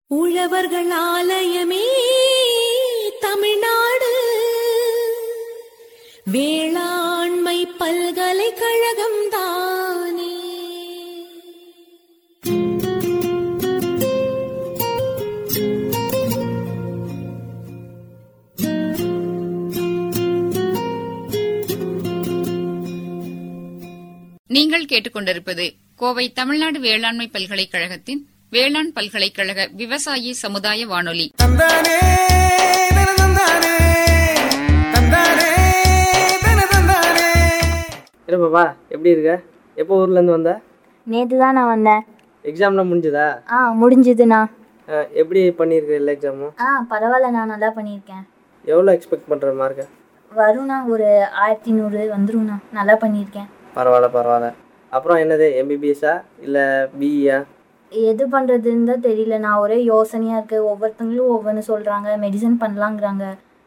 உழவர்கள் ஆலயமே தமிழ்நாடு வேளாண்மை பல்கலைக்கழகம் தானே நீங்கள் கேட்டுக்கொண்டிருப்பது கோவை தமிழ்நாடு வேளாண்மை பல்கலைக்கழகத்தின் வேளாண் பல்கலைக்கழக விவசாயி சமுதாய வானொலி தந்தானே தன தந்தானே தந்தானே தன தந்தானே இல்லை பாப்பா எப்படி இருக்க எப்போ ஊர்லேருந்து வந்த நேற்று தான் நான் வந்தேன் எக்ஸாம்லாம் முடிஞ்சதா ஆ முடிஞ்சுதுண்ணா அஹ், எப்படி பண்ணியிருக்க எல்லா எக்ஸாமும் ஆ பரவாயில்ல நான் நல்லா பண்ணியிருக்கேன் எவ்வளோ எக்ஸ்பெக்ட் பண்ணுற மார்க்கு வரும்ண்ணா ஒரு ஆயிரத்தி நூறு வந்துரும்ண்ணா நல்லா பண்ணியிருக்கேன் பரவாயில்ல பரவாயில்ல அப்புறம் என்னது எம்பிபிஎஸ்ஸா இல்லை பிஇயா எது பண்ணுறதுன்னு தான் தெரியல நான் ஒரே யோசனையாக இருக்குது ஒவ்வொருத்தங்களும் ஒவ்வொன்று சொல்கிறாங்க மெடிசன் பண்ணலாங்கிறாங்க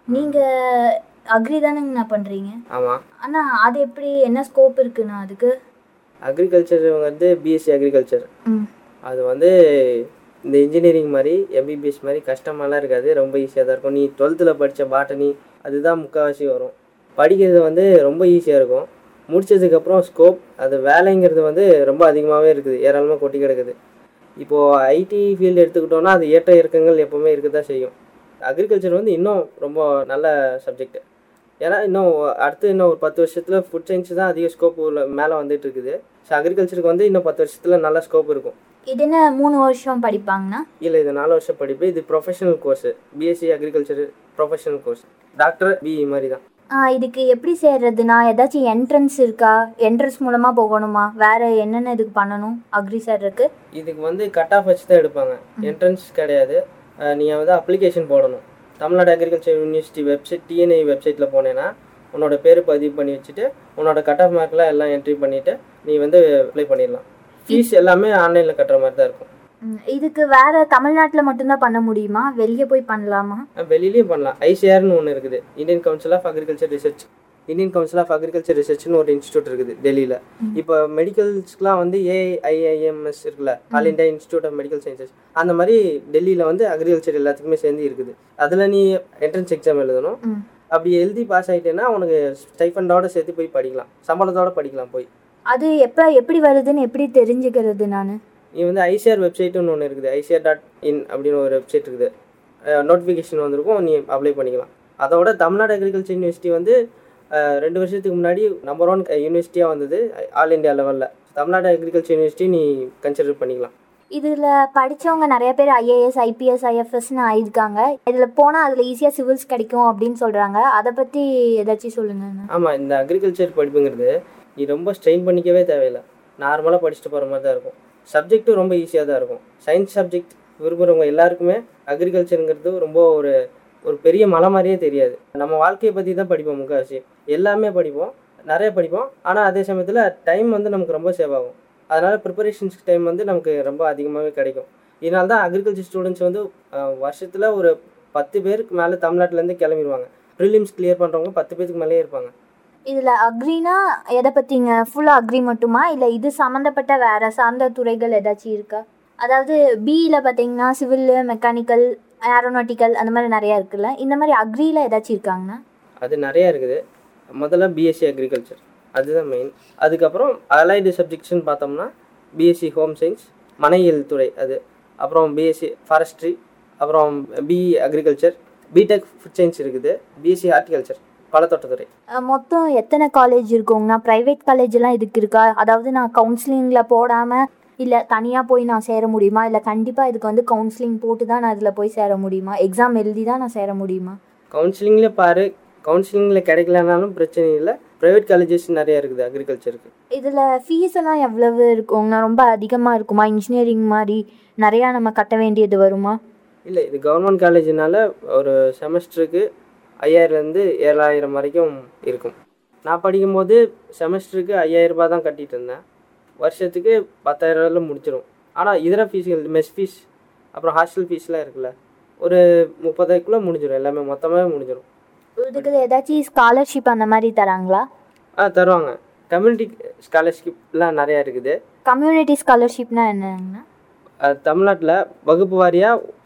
நீங்கள் அக்ரி தானேங்கண்ணா பண்ணுறீங்க ஆமாம் அண்ணா அது எப்படி என்ன ஸ்கோப் இருக்குண்ணா அதுக்கு அக்ரிகல்ச்சர் வந்து பிஎஸ்சி அக்ரிகல்ச்சர் ம் அது வந்து இந்த இன்ஜினியரிங் மாதிரி எம்பிபிஎஸ் மாதிரி கஷ்டமாலாம் இருக்காது ரொம்ப ஈஸியாக தான் இருக்கும் நீ டுவெல்த்தில் படித்த பாட்டனி அதுதான் முக்கால்வாசி வரும் படிக்கிறது வந்து ரொம்ப ஈஸியாக இருக்கும் முடிச்சதுக்கப்புறம் ஸ்கோப் அது வேலைங்கிறது வந்து ரொம்ப அதிகமாகவே இருக்குது ஏராளமாக கொட்டி கிடக்குது இப்போது ஐடி ஃபீல்டு எடுத்துக்கிட்டோன்னா அது ஏற்ற இறக்கங்கள் எப்போவுமே இருக்க தான் செய்யும் அக்ரிகல்ச்சர் வந்து இன்னும் ரொம்ப நல்ல சப்ஜெக்ட் ஏன்னா இன்னும் அடுத்து இன்னும் ஒரு பத்து வருஷத்தில் ஃபுட் சயின்ஸ் தான் அதிக ஸ்கோப் மேலே வந்துட்டு இருக்குது ஸோ அக்ரிகல்ச்சருக்கு வந்து இன்னும் பத்து வருஷத்தில் நல்ல ஸ்கோப் இருக்கும் இது என்ன மூணு வருஷம் படிப்பாங்கண்ணா இல்லை இது நாலு வருஷம் படிப்பு இது professional course B Sc agriculture professional course doctor B E மாதிரி தான் ஆ இதுக்கு எப்படி சேர்றதுண்ணா ஏதாச்சும் என்ட்ரன்ஸ் இருக்கா என்ட்ரன்ஸ் மூலமாக போகணுமா வேறு என்னென்ன இதுக்கு பண்ணணும் அக்ரி சேர்றதுக்கு இதுக்கு வந்து கட் ஆஃப் வச்சு தான் எடுப்பாங்க என்ட்ரன்ஸ் கிடையாது நீங்கள் வந்து அப்ளிகேஷன் போடணும் Tamil Nadu agriculture university website T N I வெப்சைட்டில் போனேன்னா உன்னோட பேர் பதிவு பண்ணி வச்சுட்டு உன்னோட கட் ஆஃப் மார்க்லாம் எல்லாம் என்ட்ரி பண்ணிவிட்டு நீ வந்து அப்ளை பண்ணிடலாம் ஃபீஸ் எல்லாமே ஆன்லைனில் கட்டுற மாதிரி தான் இருக்கும் ம், இதுக்கு வேற தமிழ்நாட்டில் மட்டும்தான் பண்ண முடியுமா வெளியே போய் பண்ணலாமா அஹ் வெளியிலயும் பண்ணலாம் ஐசிஆர்னு ஒன்று இருக்குது Indian council of agriculture research Indian council of agriculture ரிசர்ச்னு ஒரு இன்ஸ்டியூட் இருக்குது டெல்லியில் இப்போ மெடிக்கல்ஸ்க்குலாம் வந்து ஏஐஐஎம்எஸ் இருக்குல்ல all India institute of medical sciences அந்த மாதிரி டெல்லியில் வந்து அக்ரிகல்ச்சர் எல்லாத்துக்குமே சேர்ந்து இருக்குது அதில் நீ என்ட்ரன்ஸ் எக்ஸாம் எழுதணும் ம். அப்படி எழுதி பாஸ் ஆகிட்டேன்னா உனக்கு ஸ்டைஃபண்டோட சேர்த்து போய் படிக்கலாம் சம்பளத்தோட படிக்கலாம் போய் அது எப்போ எப்படி வருதுன்னு எப்படி தெரிஞ்சுக்கிறது நான் நீ வந்து ஐசிஆர் வெப்சைட்டுன்னு ஒன்று இருக்குது ஐசிஆர் டாட் இன் அப்படின்னு ஒரு வெப்சைட் இருக்குது நோட்டிஃபிகேஷன் வந்திருக்கும் நீ அப்ளை பண்ணிக்கலாம் அதோட தமிழ்நாடு அக்ரிகல்ச்சர் யூனிவர்சிட்டி வந்து அஹ், ரெண்டு வருஷத்துக்கு முன்னாடி நம்பர் ஒன் யூனிவர்சிட்டியாக வந்தது ஆல் இந்தியா லெவலில் தமிழ்நாடு அக்ரிகல்ச்சர் யூனிவர்சிட்டி நீ கன்சிடர் பண்ணிக்கலாம் இதில் படித்தவங்க நிறைய பேர் ஐஏஎஸ் ஐபிஎஸ் ஐஎஃப்எஸ்னு ஆயிருக்காங்க இதில் போனால் அதில் ஈஸியாக சிவில்ஸ் கிடைக்கும் அப்படின்னு சொல்கிறாங்க அதை பற்றி ஏதாச்சும் சொல்லுங்கண்ணா ஆமாம் இந்த அக்ரிகல்ச்சர் படிப்புங்கிறது நீ ரொம்ப ஸ்ட்ரெயின் பண்ணிக்கவே தேவையில்லை நார்மலாக படிச்சுட்டு போகிற மாதிரி தான் இருக்கும் சப்ஜெக்ட்டும் ரொம்ப ஈஸியாக தான் இருக்கும் சயின்ஸ் சப்ஜெக்ட் விரும்புகிறவங்க எல்லாருக்குமே அக்ரிகல்ச்சருங்கிறது ரொம்ப ஒரு ஒரு பெரிய மலை மாதிரியே தெரியாது நம்ம வாழ்க்கையை பற்றி தான் படிப்போம் முக்கால்வாசி எல்லாமே படிப்போம் நிறைய படிப்போம் ஆனால் அதே சமயத்தில் டைம் வந்து நமக்கு ரொம்ப சேவ் ஆகும் அதனால் ப்ரிப்பரேஷன்ஸ்க்கு டைம் வந்து நமக்கு ரொம்ப அதிகமாகவே கிடைக்கும் இதனால தான் அக்ரிகல்ச்சர் ஸ்டூடெண்ட்ஸ் வந்து வருஷத்தில் ஒரு பத்து பேருக்கு மேலே தமிழ்நாட்டிலேருந்து கிளம்பிடுவாங்க ப்ரிலிம்ஸ் கிளியர் பண்ணுறவங்க பத்து பேருக்கு மேலேயே இருப்பாங்க இதில் அக்ரினா எதை பற்றிங்க ஃபுல்லாக அக்ரி மட்டுமா இல்லை இது சம்மந்தப்பட்ட வேறு சார்ந்த துறைகள் ஏதாச்சும் இருக்கா அதாவது பிஇயில் பார்த்தீங்கன்னா சிவில் மெக்கானிக்கல் ஏரோநாட்டிக்கல் அந்த மாதிரி நிறையா இருக்குல்ல இந்த மாதிரி அக்ரியில் ஏதாச்சும் இருக்காங்கண்ணா அது நிறையா இருக்குது முதல்ல பிஎஸ்சி அக்ரிகல்ச்சர் அதுதான் மெயின் அதுக்கப்புறம் அலைடு சப்ஜெக்ட்ஸ்னு பார்த்தோம்னா பிஎஸ்சி ஹோம் சயின்ஸ் மனையியல் துறை அது அப்புறம் பிஎஸ்சி ஃபாரஸ்ட்ரி அப்புறம் B E agriculture B Tech food science இருக்குது பிஎஸ்சி ஹார்டிகல்ச்சர் பழத்தோட்டத்துறை அஹ் மொத்தம் எத்தனை காலேஜ் இருக்குங்கண்ணா ப்ரைவேட் காலேஜ் எல்லாம் இதுக்கு இருக்கா அதாவது நான் கவுன்சிலிங்கில் போடாமல் இல்லை தனியாக போய் நான் சேர முடியுமா இல்லை கண்டிப்பாக இதுக்கு வந்து கவுன்சிலிங் போட்டு தான் நான் இதில் போய் சேர முடியுமா எக்ஸாம் எழுதி தான் நான் சேர முடியுமா கவுன்சிலிங்கில் பாரு கவுன்சிலிங்கில் கிடைக்கலனாலும் பிரச்சனை இல்லை ப்ரைவேட் காலேஜஸ் நிறையா இருக்குது அக்ரிகல்ச்சருக்கு இதில் ஃபீஸ் எல்லாம் எவ்வளவு இருக்குங்கண்ணா ரொம்ப அதிகமாக இருக்குமா இன்ஜினியரிங் மாதிரி நிறையா நம்ம கட்ட வேண்டியது வருமா இல்லை இது கவர்மெண்ட் காலேஜ்னால ஒரு செமஸ்டருக்கு ஐயாயிரம்லேருந்து ஏழாயிரம் வரைக்கும் இருக்கும் நான் படிக்கும்போது செமஸ்டருக்கு ஐயாயிரம் ரூபாய் தான் கட்டிட்டு இருந்தேன் வருஷத்துக்கு பத்தாயிரம் ரூபாயில் முடிச்சிடும் ஆனால் இதர ஃபீஸ்கள் மெஸ் ஃபீஸ் அப்புறம் ஹாஸ்டல் ஃபீஸ்லாம் இருக்குல்ல ஒரு முப்பதாயிரக்குள்ளே முடிஞ்சிடும் எல்லாமே மொத்தமாகவே முடிஞ்சிடும் இதுக்கு ஏதாச்சும் ஸ்காலர்ஷிப் அந்த மாதிரி தராங்களா ஆ தருவாங்க கம்யூனிட்டி ஸ்காலர்ஷிப்லாம் நிறையா இருக்குது கம்யூனிட்டி ஸ்காலர்ஷிப்னா என்னங்கண்ணா தமிழ்நாட்டில் வகுப்பு வாரியாக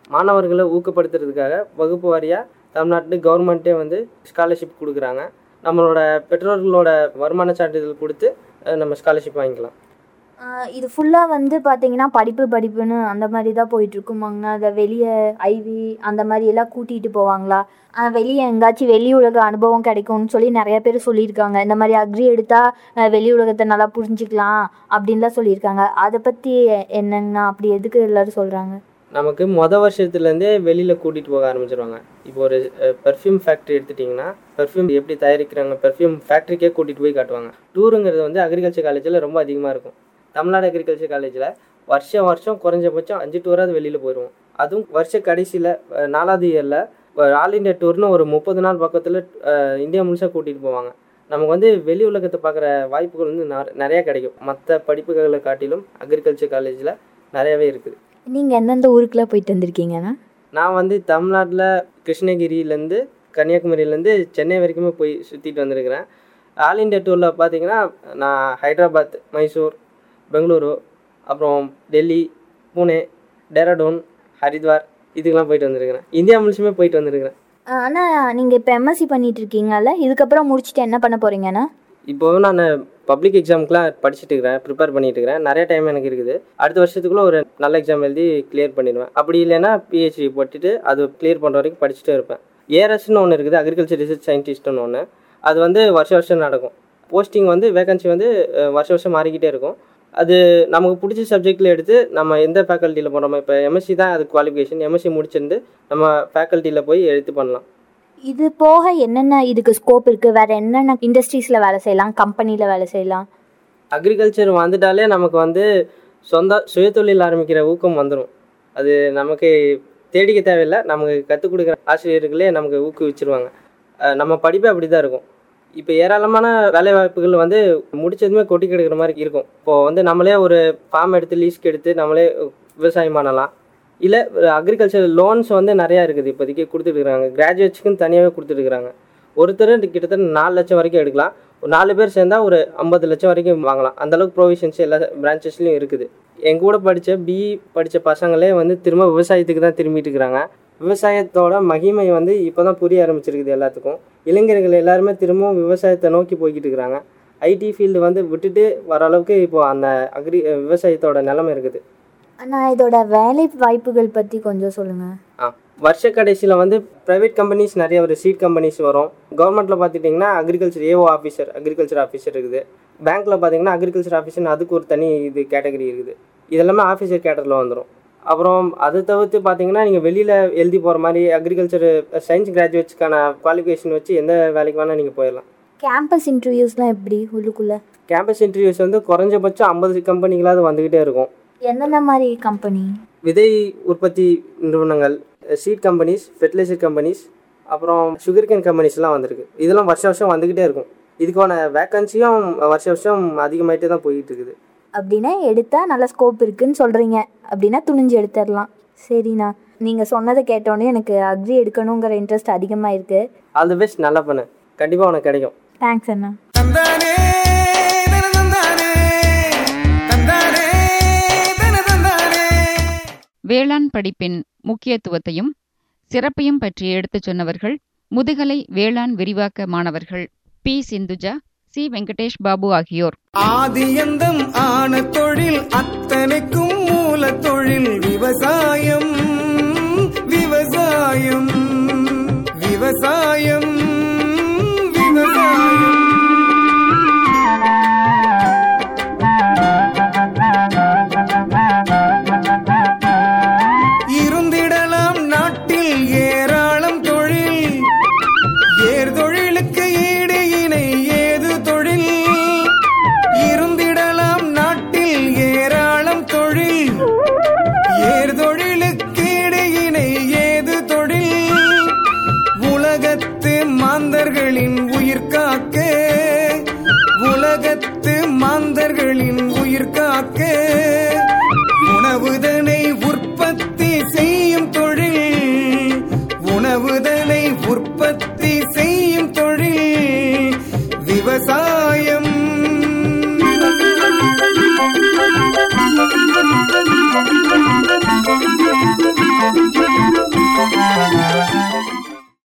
மாணவர்களை ஊக்கப்படுத்துறதுக்காக வகுப்பு வாரியாக தமிழ்நாட்டு கவர்மெண்ட்டே வந்து ஸ்காலர்ஷிப் கொடுக்குறாங்க நம்மளோட பெற்றோர்களோட வருமான சான்றிதழ் கொடுத்து அஹ், நம்ம ஸ்காலர்ஷிப் வாங்கிக்கலாம் ஆஹ் இது ஃபுல்லாக வந்து பார்த்தீங்கன்னா படிப்பு படிப்புன்னு அந்த மாதிரி தான் போயிட்டு இருக்குமாங்கண்ணா அதை வெளியே ஐவி அந்த மாதிரி எல்லாம் கூட்டிகிட்டு போவாங்களா ஆஹ் வெளியே எங்காச்சும் வெளி உலக அனுபவம் கிடைக்கும்னு சொல்லி நிறைய பேர் சொல்லியிருக்காங்க இந்த மாதிரி அக்ரி எடுத்தால் வெளி உலகத்தை நல்லா புரிஞ்சுக்கலாம் அப்படின்லாம் சொல்லியிருக்காங்க அதை பற்றி என்னங்கண்ணா அப்படி எதுக்கு எல்லோரும் சொல்கிறாங்க நமக்கு மொதல் வருஷத்துலேருந்தே வெளியில் கூட்டிகிட்டு போக ஆரம்பிச்சிருவாங்க இப்போ ஒரு பெர்ஃப்யூம் ஃபேக்ட்ரி எடுத்துட்டிங்கன்னா பெர்ஃப்யூம் எப்படி தயாரிக்கிறாங்க பெர்ஃப்யூம் ஃபேக்ட்ரிக்கே கூட்டிகிட்டு போய் காட்டுவாங்க டூருங்கிறது வந்து அக்ரிகல்ச்சர் காலேஜில் ரொம்ப அதிகமாக இருக்கும் தமிழ்நாடு அக்ரிகல்ச்சர் காலேஜில் வருஷம் வருஷம் குறைஞ்சபட்சம் அஞ்சு டூராவது வெளியில் போயிடுவோம் அதுவும் வருஷ கடைசியில் நாலாவது இயரில் ஆல் இண்டியா டூர்னு ஒரு முப்பது நாள் பக்கத்தில் இந்தியா முழுசாக கூட்டிகிட்டு போவாங்க நமக்கு வந்து வெளி உலகத்தை பார்க்குற வாய்ப்புகள் வந்து நெற- நிறையா கிடைக்கும் மற்ற படிப்புகளை காட்டிலும் அக்ரிகல்ச்சர் காலேஜில் நிறையவே இருக்குது நீங்கள் எந்தெந்த ஊருக்குலாம் போயிட்டு வந்திருக்கீங்கண்ணா நான் வந்து தமிழ்நாட்டில் கிருஷ்ணகிரியிலேருந்து கன்னியாகுமரியிலேருந்து சென்னை வரைக்குமே போய் சுற்றிட்டு வந்திருக்கிறேன் ஆல் இண்டியா டூரில் பார்த்தீங்கன்னா நான் ஹைதராபாத் மைசூர் பெங்களூரு அப்புறம் டெல்லி பூனே டேராடூன் ஹரித்வார் இதுக்கெல்லாம் போயிட்டு வந்திருக்கிறேன் இந்தியா முழுசுமே போயிட்டு வந்திருக்கிறேன் ஆனால் நீங்கள் இப்போ எம்எஸ்சி பண்ணிட்டு இருக்கீங்கல்ல இதுக்கப்புறம் முடிச்சுட்டு என்ன பண்ண போகிறீங்கண்ணா இப்போ நான் பப்ளிக் எக்ஸாமுக்குலாம் படிச்சுட்டு இருக்கிறேன் ப்ரிப்பேர் பண்ணிட்டு இருக்கிறேன் நிறைய டைம் எனக்கு இருக்குது அடுத்த வருஷத்துக்குள்ள ஒரு நல்ல எக்ஸாம் எழுதி கிளியர் பண்ணிடுவேன் அப்படி இல்லைன்னா பிஹெச்டி போட்டுட்டு அது கிளியர் பண்ணுற வரைக்கும் படிச்சுட்டே இருப்பேன் ஏஆர்எஸ்னு ஒன்று இருக்குது அக்ரிகல்ச்சர் ரிசர்ச் சயின்டிஸ்ட்னு ஒன்று அது வந்து வருஷம் வருஷம் நடக்கும் போஸ்டிங் வந்து வேகன்சி வந்து அஹ், வருஷம் வருஷம் மாறிக்கிட்டே இருக்கும் அது நமக்கு பிடிச்ச சப்ஜெக்டில் எடுத்து நம்ம எந்த ஃபேக்கல்ட்டியில் போடுறோமோ இப்போ எம்எஸ்சி தான் அது குவாலிஃபிகேஷன் எம்எஸ்சி முடிச்சிருந்து நம்ம ஃபேக்கல்ட்டியில் போய் எடுத்து பண்ணலாம் இது போக என்னென்ன இதுக்கு ஸ்கோப் இருக்குது வேறு என்னென்ன இண்டஸ்ட்ரீஸில் வேலை செய்யலாம் கம்பெனியில் வேலை செய்யலாம் அக்ரிகல்ச்சர் வந்துட்டாலே நமக்கு வந்து சொந்த சுயதொழில் ஆரம்பிக்கிற ஊக்கம் வந்துடும் அது நமக்கு தேடிக்க தேவையில்லை நமக்கு கற்றுக் கொடுக்குற ஆசிரியர்களே நமக்கு ஊக்குவிச்சிருவாங்க அஹ் நம்ம படிப்பே அப்படி தான் இருக்கும் இப்போ ஏராளமான வேலை வாய்ப்புகள் வந்து முடிச்சதுமே கொட்டி கிடக்கிற மாதிரி இருக்கும் இப்போது வந்து நம்மளே ஒரு ஃபார்ம் எடுத்து லீஸ்க்கு எடுத்து நம்மளே விவசாயம் பண்ணலாம் இல்லை அக்ரிகல்ச்சர் லோன்ஸ் வந்து நிறையா இருக்குது இப்போதைக்கு கொடுத்துட்ருக்காங்க கிராஜுவேட்ஸ்க்குன்னு தனியாகவே கொடுத்துட்ருக்காங்க ஒருத்தர் கிட்டத்தட்ட நாலு லட்சம் வரைக்கும் எடுக்கலாம் ஒரு நாலு பேர் சேர்ந்தா ஒரு ஐம்பது லட்சம் வரைக்கும் வாங்கலாம் அந்த அளவுக்கு ப்ரொவிஷன்ஸ் எல்லா பிரான்ச்சஸ்லையும் இருக்குது எங்க கூட படித்த பிஇ படித்த பசங்களே வந்து திரும்ப விவசாயத்துக்கு தான் திரும்பிட்டு இருக்கிறாங்க விவசாயத்தோட மகிமை வந்து இப்போ தான் புரிய ஆரம்பிச்சிருக்குது எல்லாத்துக்கும் இளைஞர்கள் எல்லாருமே திரும்பவும் விவசாயத்தை நோக்கி போய்கிட்டு இருக்கிறாங்க ஐடி ஃபீல்டு வந்து விட்டுட்டு வர அளவுக்கு இப்போ அந்த அக்ரி விவசாயத்தோட நிலைமை இருக்குது ஆனால் இதோட வேலை வாய்ப்புகள் பற்றி கொஞ்சம் சொல்லுங்கள் ஆ வருஷ கடைசியில் வந்து ப்ரைவேட் கம்பெனிஸ் நிறைய ஒரு சீட் கம்பெனிஸ் வரும் கவர்மெண்ட்டில் பார்த்துட்டிங்கன்னா agriculture A O officer agriculture officer இருக்குது பேங்க்கில் பார்த்தீங்கன்னா அக்ரிகல்ச்சர் ஆஃபீஸர் அதுக்கு ஒரு தனி இது கேட்டகரி இருக்குது இதெல்லாமே ஆஃபீஸர் கேட்டரில் வந்துடும் அப்புறம் அதை தவிர்த்து பார்த்தீங்கன்னா நீங்கள் வெளியில் எழுதி போகிற மாதிரி அக்ரிகல்ச்சர் சயின்ஸ் கிராஜுவேட்ஸ்க்கான குவாலிஃபிகேஷன் வச்சு எந்த வேலைக்கு வேணால் நீங்கள் போயிடலாம் கேம்பஸ் இன்டர்வியூஸ்லாம் எப்படி உள்ளுக்குள்ளே கேம்பஸ் இன்டர்வியூஸ் வந்து குறைஞ்சபட்சம் ஐம்பது கம்பெனிகளாவது வந்துக்கிட்டே இருக்கும் எந்தெந்த மாதிரி கம்பெனி விதை உற்பத்தி நிறுவனங்கள் சீட் கம்பெனிஸ் ஃபெர்டிலைசர் கம்பெனிஸ் அப்புறம் சுகர் கேன் கம்பெனிஸ்லாம் வந்திருக்கு இதெல்லாம் வருஷம் வருஷம் வந்துக்கிட்டே இருக்கும் இதுக்கான வேக்கன்சியும் வருஷம் வருஷம் அதிகமாயிட்டே தான் போயிட்டு இருக்குது அப்படின்னா எடுத்தால் நல்ல ஸ்கோப் இருக்குன்னு சொல்கிறீங்க அப்படின்னா துணிஞ்சு எடுத்துடலாம் சரிண்ணா நீங்கள் சொன்னதை கேட்டோன்னே எனக்கு அக்ரி எடுக்கணுங்கிற இன்ட்ரெஸ்ட் அதிகமாக இருக்குது ஆல் தி பெஸ்ட் நல்லா பண்ணு கண்டிப்பாக உனக்கு கிடைக்கும் தேங்க்ஸ் அண்ணா தந்தானே தன தந்தானே தந்தானே தன தந்தானே வேளாண் படிப்பின் முக்கியத்துவத்தையும் சிறப்பையும் பற்றி எடுத்துச் சொன்னவர்கள் முதுகலை வேளாண் விரிவாக்க மாணவர்கள் பி சிந்துஜா சி வெங்கடேஷ் பாபு ஆகியோர் ஆதியந்தம் ஆன தொழில் அத்தனைக்கும் மூல தொழில் விவசாயம்